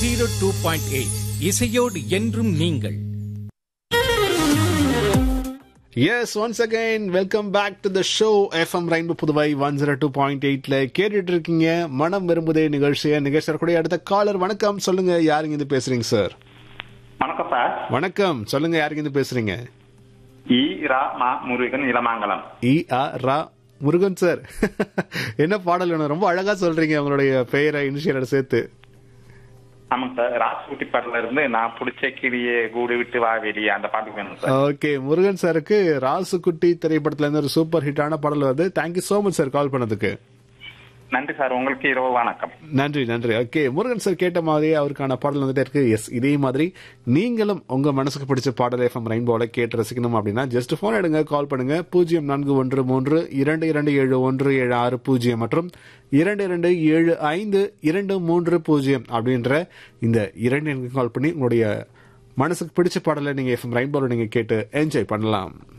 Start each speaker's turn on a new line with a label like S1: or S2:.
S1: zero two point eight இசையோடு என்றும் நீங்கள்
S2: yes once again welcome back to the show FM rainbow Puduvai one zero two point எயிட்ல கேட்டுட்டு இருக்கீங்க மனம் விரும்புதே நிகழ்ச்சியை நிகழ்ச்சி கூட அடுத்த காலர் வணக்கம் சொல்லுங்க யாருங்க இருந்து பேசுறீங்க சார்
S3: வணக்கம் சார்
S2: வணக்கம் சொல்லுங்க யாருங்க இருந்து பேசுறீங்க
S3: இ ரா மா முருகன் இளமாங்கலம்
S2: இ ஆ ரா முருகன் சார் என்ன பாடல் வேணும் ரொம்ப அழகா சொல்றீங்க உங்களுடைய பெயரை இனிஷியலோட சேர்த்து
S3: ஆமாங்க சார் ராஜ்குட்டி பாட்டுல இருந்து நான் புடிச்ச கிளியே கூடு விட்டு வா வெளியே அந்த பாட்டுக்கு வேணும் சார்
S2: ஓகே முருகன் சாருக்கு ராசுகுட்டி திரைப்படத்துல இருந்து ஒரு சூப்பர் ஹிட்டான பாடல் வருது thank you so much sir call பண்ணதுக்கு
S3: நன்றி சார் உங்களுக்கு இரவு வணக்கம்
S2: நன்றி நன்றி ஓகே முருகன் சார் கேட்ட மாதிரியே அவருக்கான பாடல் வந்துட்டே இருக்கு எஸ் இதே மாதிரி நீங்களும் உங்க மனசுக்கு பிடிச்ச பாடல் எஃப்எம் ரெயின்போல கேட்டு ரசிக்கணும் அப்படின்னா ஜஸ்ட் போன் எடுங்க கால் பண்ணுங்க பூஜ்ஜியம் நான்கு ஒன்று மூன்று இரண்டு இரண்டு ஏழு ஒன்று ஏழு ஆறு பூஜ்ஜியம் மற்றும் இரண்டு இரண்டு ஏழு ஐந்து இரண்டு மூன்று பூஜ்ஜியம் அப்படின்ற இந்த இரண்டு எண்ணுக்கு கால் பண்ணி உங்களுடைய மனசுக்கு பிடிச்ச பாடலை நீங்க எஃப்எம் ரெயின்போல நீங்க கேட்டு என்ஜாய் பண்ணலாம்